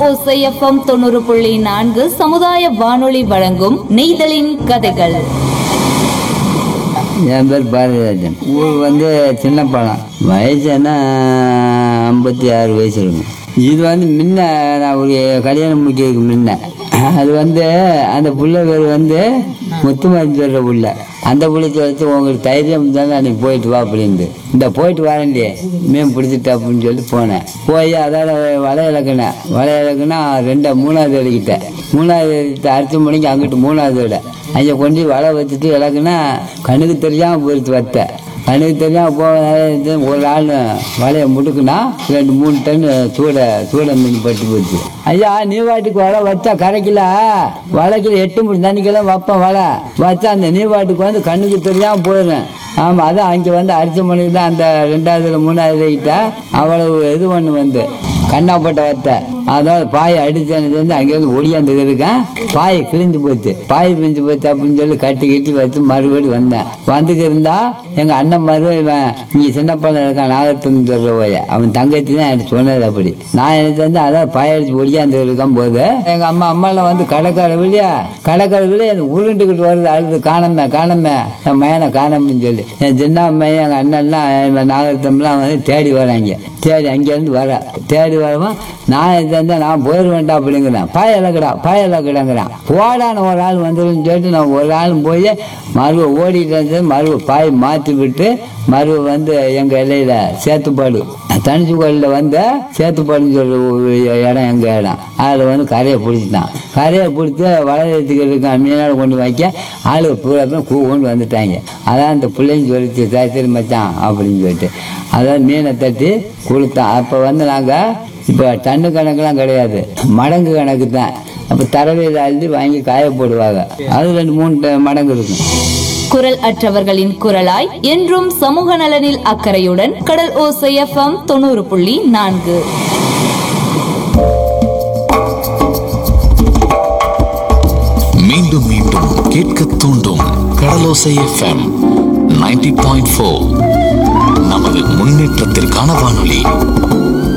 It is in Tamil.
ஓசைஎஃப்எம் தொண்ணூறு புள்ளி நான்கு சமுதாய வானொலி வழங்கும் நெய்தலின் கதைகள் என் பேர் பாரதிராஜன் ஊர் வந்து சின்னப்பாலம் வயசுன்னா ஐம்பத்தி ஆறு வயசு இருக்கும் இது வந்து முன்ன நான் ஒரு கல்யாணம் முடிக்கிறதுக்கு முன்ன அது வந்து அந்த புள்ள பேர் வந்து முத்துமாரி சொல்கிற புள்ள அந்த புள்ளைக்கு வச்சு உங்களுக்கு தைரியம் தானே அன்னைக்கு போயிட்டு வா அப்படின்ட்டு இந்த போயிட்டு வரேன்டியே மீன் பிடிச்சிட்டு அப்படின்னு சொல்லிட்டு போனேன் போய் அதால் வலை இலக்குனேன் வலை இலக்குனா ரெண்டா மூணாவது எடுக்கிட்டேன் மூணாவது எடுத்து அடுத்த மணிக்கு அங்கிட்டு மூணாவது விட அங்கே கொண்டு வலை வச்சுட்டு இலக்குனா கண்ணுக்கு தெரியாமல் போயிடுச்சு வத்தை கண்ணுக்கு தெரியாமல் போக ஒரு ஆள் வலையை முடுக்குனா ரெண்டு மூணு டன் சூட சூட மீன் பட்டு போச்சு ஐயா நீ வாட்டுக்கு வலை வச்சா கரைக்கல வலைக்குள்ள எட்டு மணி தண்ணிக்கெல்லாம் வைப்பேன் வலை வச்சா அந்த நீ வாட்டுக்கு வந்து கண்ணுக்கு தெரியாமல் போயிடுறேன் ஆமாம் அதான் அங்கே வந்து அரிசி மணிக்கு தான் அந்த ரெண்டாவதுல மூணாவது கிட்ட அவ்வளவு இது ஒன்று வந்து கண்ணாப்பட்ட வத்தை அதாவது பாயை அடிச்சது வந்து அங்கேருந்து ஒடியாந்து இருக்கேன் பாயை கிழிஞ்சு போச்சு பாய் கிழிஞ்சு போச்சு அப்படின்னு சொல்லி கட்டி கட்டி வச்சு மறுபடியும் வந்தேன் வந்துக்கு இருந்தா எங்க அண்ணன் மறுபடியும் இவன் நீ சின்ன பையன் இருக்கான் நாகத்துன்னு சொல்ற போய அவன் தங்கச்சி தான் எனக்கு சொன்னது அப்படி நான் எனக்கு வந்து அதான் பாய் அடிச்சு ஒடியாந்து இருக்கான் போது எங்க அம்மா அம்மாலாம் வந்து கடைக்கார வெளியா கடைக்கார வெளியே எனக்கு உருண்டுக்கிட்டு வருது அழுது காணமே காணமே என் மயனை காணோம்னு சொல்லி என் சின்ன பையன் எங்க அண்ணன்லாம் நாகத்தம்லாம் வந்து தேடி வராங்க தேடி அங்கேருந்து வர தேடி வரவும் நான் இது வந்து நான் போயிடுவேன்டா அப்படிங்கிறேன் பாய இலக்கடா பாய இலக்கடாங்கிறான் போடான ஒரு ஆள் வந்துடும் சொல்லிட்டு நான் ஒரு ஆள் போய் மறுவ ஓடிட்டு வந்து மறுவ பாய் மாற்றி விட்டு மறுவ வந்து எங்கள் இலையில சேத்துப்பாடு தனிச்சு கோயிலில் வந்து சேத்துப்பாடுன்னு சொல்ற ஒரு இடம் எங்கள் இடம் அதில் வந்து கரையை பிடிச்சிட்டான் கரையை பிடிச்சி வளர்த்துக்கு இருக்க மீனால கொண்டு வைக்க ஆளு பூரா பேரும் கூ கொண்டு வந்துட்டாங்க அதான் அந்த பிள்ளைங்க சொல்லிச்சு சரி மச்சான் அப்படின்னு சொல்லிட்டு அதான் மீனை தட்டி கொடுத்தான் அப்போ வந்து நாங்கள் இப்போ டன்னு கணக்கெல்லாம் கிடையாது மடங்கு கணக்கு தான் அப்போ தரவையில் அள்ளி வாங்கி காய போடுவாங்க அது ரெண்டு மூணு ட- மடங்கு இருக்கும் குரல் அற்றவர்களின் குரலாய் என்றும் சமூக நலனில் அக்கறையுடன் கடல் ஓசைஎஃப்எம் தொண்ணூறு புள்ளி நான்கு மீண்டும் மீண்டும் கேட்க தூண்டும் கடலோசை எஃப்எம் 90.4 பாயிண்ட் நமது முன்னேற்றத்திற்கான வானொலி